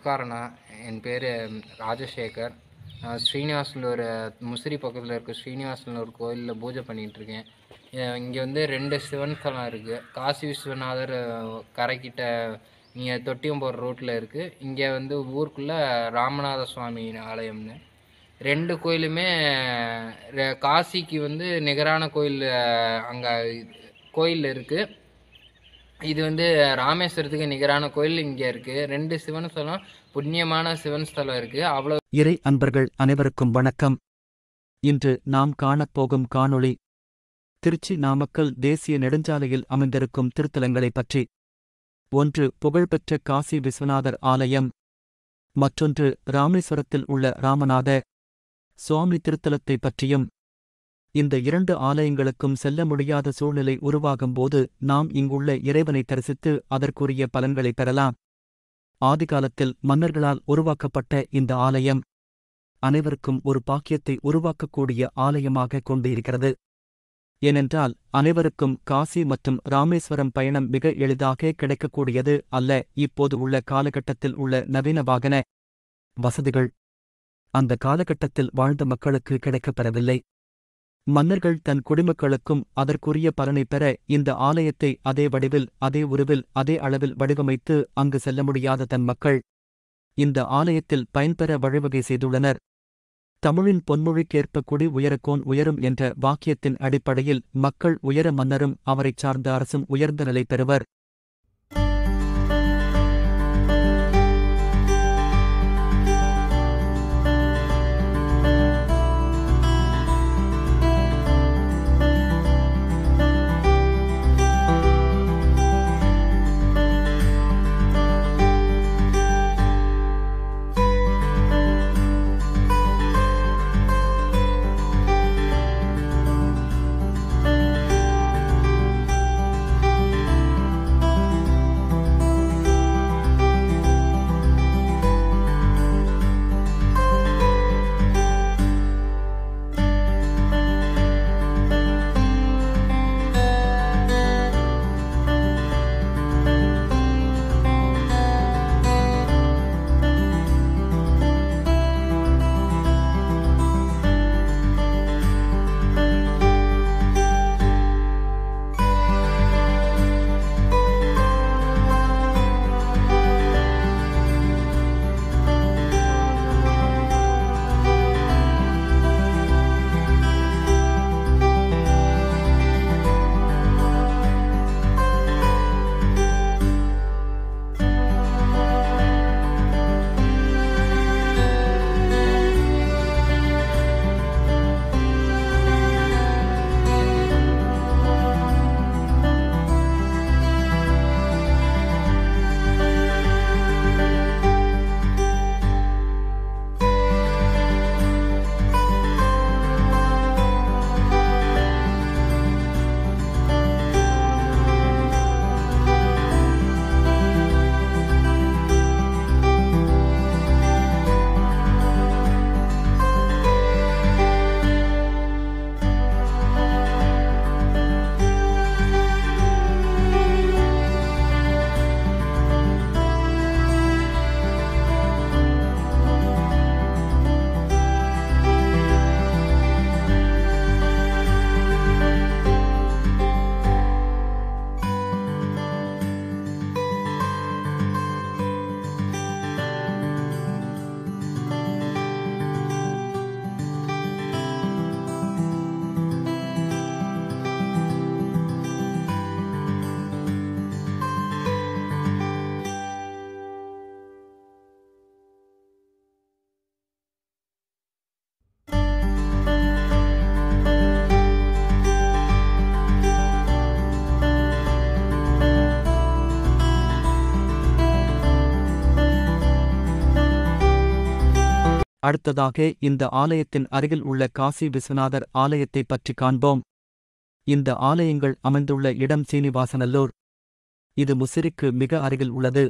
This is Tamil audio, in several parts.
நமஸ்காரண்ணா என் பேர் ராஜசேகர் நான் ஸ்ரீனிவாசனில் ஒரு முசிறி பக்கத்தில் இருக்க ஸ்ரீனிவாசனில் ஒரு கோயிலில் பூஜை பண்ணிகிட்டு இருக்கேன் இங்கே வந்து ரெண்டு சிவன் ஸ்தலம் இருக்குது காசி விஸ்வநாதர் அஹ், கரைக்கிட்ட இங்கே தொட்டியம்போர் ரோட்டில் இருக்குது இங்கே வந்து ஊருக்குள்ளே ராமநாத சுவாமி ஆலயம்னு ரெண்டு கோயிலுமே ரெ- காசிக்கு வந்து நிகரான கோயில் அங்கே கோயில் இருக்குது இது வந்து ராமேஸ்வரத்துக்கு நிகரான கோயில் இங்கே இருக்குது ரெண்டு சிவன் ஸ்தலம் புண்ணியமான சிவன் ஸ்தலம் இருக்குது அவ்வளோ இறை அன்பர்கள் அனைவருக்கும் வணக்கம் இன்று நாம் காணப்போகும் காணொளி திருச்சி நாமக்கல் தேசிய நெடுஞ்சாலையில் அமைந்திருக்கும் திருத்தலங்களைப் பற்றி ஒன்று புகழ்பெற்ற காசி விஸ்வநாதர் ஆலயம் மற்றொன்று ராமேஸ்வரத்தில் உள்ள ராமநாத சுவாமி திருத்தலத்தைப் பற்றியும் இந்த இரண்டு ஆலயங்களுக்கும் செல்ல முடியாத சூழ்நிலை உருவாகும்போது நாம் இங்குள்ள இறைவனை தரிசித்து அதற்குரிய பலன்களைப் பெறலாம் ஆதிகாலத்தில் மன்னர்களால் உருவாக்கப்பட்ட இந்த ஆலயம் அனைவருக்கும் ஒரு பாக்கியத்தை உருவாக்கக்கூடிய ஆலயமாக கொண்டு இருக்கிறது ஏனென்றால் அனைவருக்கும் காசி மற்றும் ராமேஸ்வரம் பயணம் மிக எளிதாக கிடைக்கக்கூடியது அல்ல இப்போது உள்ள காலகட்டத்தில் உள்ள நவீன வாகன வசதிகள் அந்த காலகட்டத்தில் வாழ்ந்த மக்களுக்கு கிடைக்கப்பெறவில்லை மன்னர்கள் தன் குடிமக்களுக்கும் அதற்குரிய பலனை பெற இந்த ஆலயத்தை அதே வடிவில் அதே உருவில் அதே அளவில் வடிவமைத்து அங்கு செல்ல முடியாத தன் மக்கள் இந்த ஆலயத்தில் பயன்பெற வழிவகை செய்துள்ளனர் தமிழின் பொன்மொழிக்கேற்ப குடி உயரக்கோன் உயரும் என்ற வாக்கியத்தின் அடிப்படையில் மக்கள் உயர மன்னரும் அவரைச் சார்ந்த அரசும் உயர்ந்த நிலை பெறுவர் அடுத்ததாக இந்த ஆலயத்தின் அருகில் உள்ள காசி விஸ்வநாதர் ஆலயத்தைப் பற்றி காண்போம் இந்த ஆலயங்கள் அமைந்துள்ள இடம் சீனிவாசநல்லூர் இது முசிறிக்கு மிக அருகில் உள்ளது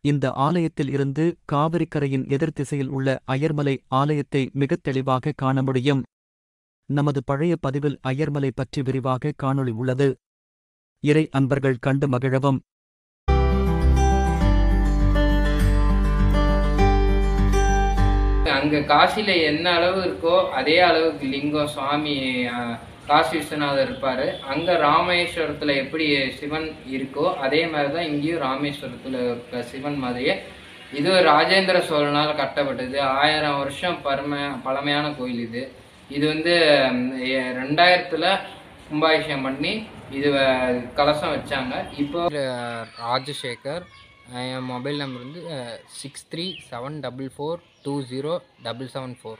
இந்த ஆலயத்தில் இருந்து காவிரிக்கரையின் எதிர் திசையில் உள்ள அய்யர்மலை ஆலயத்தை மிகத் தெளிவாக காண முடியும் நமது பழைய பதிவில் அய்யர்மலை பற்றி விரிவாக காணொளி உள்ளது இறை அன்பர்கள் கண்டு மகிழவும் அங்க காசில என்ன அளவு இருக்கோ அதே அளவுக்கு லிங்கம் சுவாமி அஹ், காசி விஸ்வநாதர் இருப்பாரு அங்க ராமேஸ்வரத்துல எப்படி சிவன் இருக்கோ அதே மாதிரிதான் இங்கேயும் ராமேஸ்வரத்துல இருக்க சிவன் மாதிரியே இது ஒரு ராஜேந்திர சோழனால் கட்டப்பட்டது ஆயிரம் வருஷம் பரம பழமையான கோயில் இது இது வந்து ம், எ- ரெண்டாயிரத்துல கும்பாபிஷேகம் பண்ணி இது வ- கலசம் வச்சாங்க இப்போ ராஜசேகர் என் மொபைல் நம்பர் வந்து six three seven double four two zero double seven four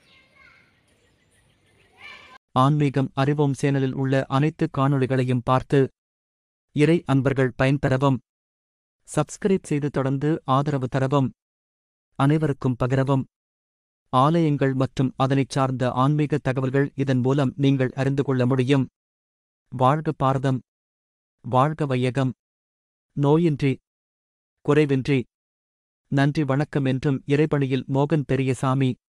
ஆன்மீகம் அறிவோம் சேனலில் உள்ள அனைத்து காணொளிகளையும் பார்த்து இறை அன்பர்கள் பயன்பெறவும் சப்ஸ்கிரைப் செய்து தொடர்ந்து ஆதரவு தரவும் அனைவருக்கும் பகிரவும் ஆலயங்கள் மற்றும் அதனைச் சார்ந்த ஆன்மீக தகவல்கள் இதன் மூலம் நீங்கள் அறிந்து கொள்ள முடியும் வாழ்க பாரதம் வாழ்க வையகம் நோயின்றி குறைவின்றி நன்றி வணக்கம் என்றும் இறைபணியில் மோகன் பெரியசாமி